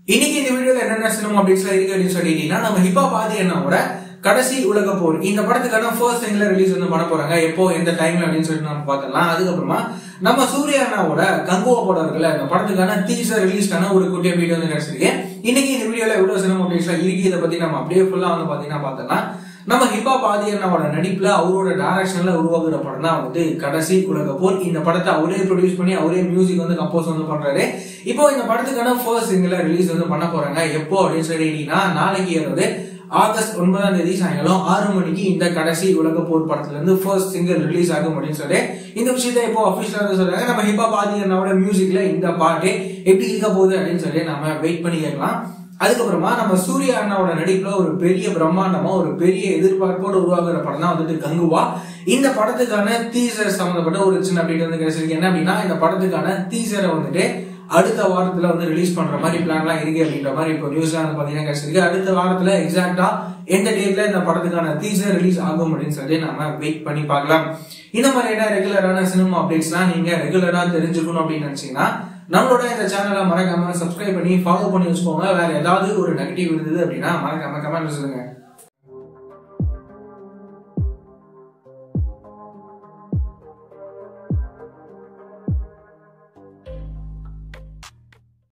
இன்னைக்கு இந்த வீடியோல என்னென்ன சினிமா அப்டேட்ஸ்ல இருக்கு அப்படின்னு சொல்லிட்டீங்கன்னா நம்ம ஹிப்ஹாப் ஆதி அண்ணாவோட கடைசி உலக போர் இந்த படத்துக்கான ஃபர்ஸ்ட் சிங்கிள் ரிலீஸ் வந்து பண்ண போறாங்க எப்போ எந்த டைம்ல அப்படின்னு சொல்லிட்டு நம்ம பார்த்துக்கலாம் அதுக்கப்புறமா நம்ம சூர்யா அண்ணாவோட கங்குவா படம் இருக்குல்ல இந்த படத்துக்கான டீசர் ரிலீஸ்க்கான ஒரு குட்டிய வீடியோ வந்து கிடைச்சிருக்கு இன்னைக்கு இந்த வீடியோல எவ்வளவு சினிமா அப்டேட்ஸ்ல இருக்கு இதை பத்தி நம்ம அப்படியே ஃபுல்லா வந்து பாத்தீங்கன்னா பார்த்தலாம் நம்ம ஹிப்ஹாப் ஆதி அண்ணாவோட நடிப்புல அவரோட டைரக்ஷன்ல உருவாக்குற படம் தான் வந்து கடைசி உலக போர் இந்த படத்தை அவரே ப்ரொடியூஸ் பண்ணி அவரே மியூசிக் வந்து கம்போஸ் வந்து பண்றாரு இப்போ இந்த படத்துக்கான ஃபர்ஸ்ட் சிங்கிள் ரிலீஸ் வந்து பண்ண போறாங்க எப்போ அப்படின்னு சொல்லிட்டீங்கன்னா நாளைக்கு அதாவது ஆகஸ்ட் ஒன்பதாம் தேதி சாயங்காலம் ஆறு மணிக்கு இந்த கடைசி உலக போர் படத்துல இருந்து ஃபர்ஸ்ட் சிங்கிள் ரிலீஸ் ஆகும் அப்படின்னு சொல்லி இந்த விஷயத்த இப்போ அபிஷியலா சொல்றாங்க நம்ம ஹிப்ஹாப் ஆதி அண்ணாவோட மியூசிக்ல இந்த பாட்டு எப்படி இருக்க போகுது அப்படின்னு சொல்லி நம்ம வெயிட் பண்ணி கேட்கலாம் அதுக்கப்புறமா நம்ம சூர்யா அண்ணாவோட நடிப்புல ஒரு பெரிய பிரம்மாண்டமா ஒரு பெரிய எதிர்பார்ப்போடு உருவாக்குற படம் தான் வந்துட்டு கங்குவா இந்த படத்துக்கான டீசர் சம்மந்தப்பட்ட ஒரு சின்ன அப்டேட் வந்து கிடைச்சிருக்கு என்ன அப்படின்னா இந்த படத்துக்கான டீசரை வந்துட்டு அடுத்த வாரத்துல வந்து ரிலீஸ் பண்ற மாதிரி பிளான்லாம் இருக்கு அப்படின்ற மாதிரி இப்போ நியூஸ்லாம் வந்து பாத்தீங்கன்னா கிடைச்சிருக்கு அடுத்த வாரத்துல எக்ஸாக்டா எந்த டேட்ல இந்த படத்துக்கான டீசர் ரிலீஸ் ஆகும் அப்படின்னு சொல்லி நம்ம வெயிட் பண்ணி பார்க்கலாம் இந்த மாதிரியான ரெகுலரான சினிமா அப்டேட்ஸ்லாம் நீங்க ரெகுலரா தெரிஞ்சுக்கணும் அப்படின்னு நினைச்சீங்கன்னா நம்மளோட இந்த சேனலை மறக்காம சப்ஸ்கிரைப் பண்ணி ஃபாலோ பண்ணி வச்சுக்கோங்க வேற ஏதாவது ஒரு நெகட்டிவ் இருந்தது அப்படின்னா மறக்காம கமெண்ட் சொல்லுங்க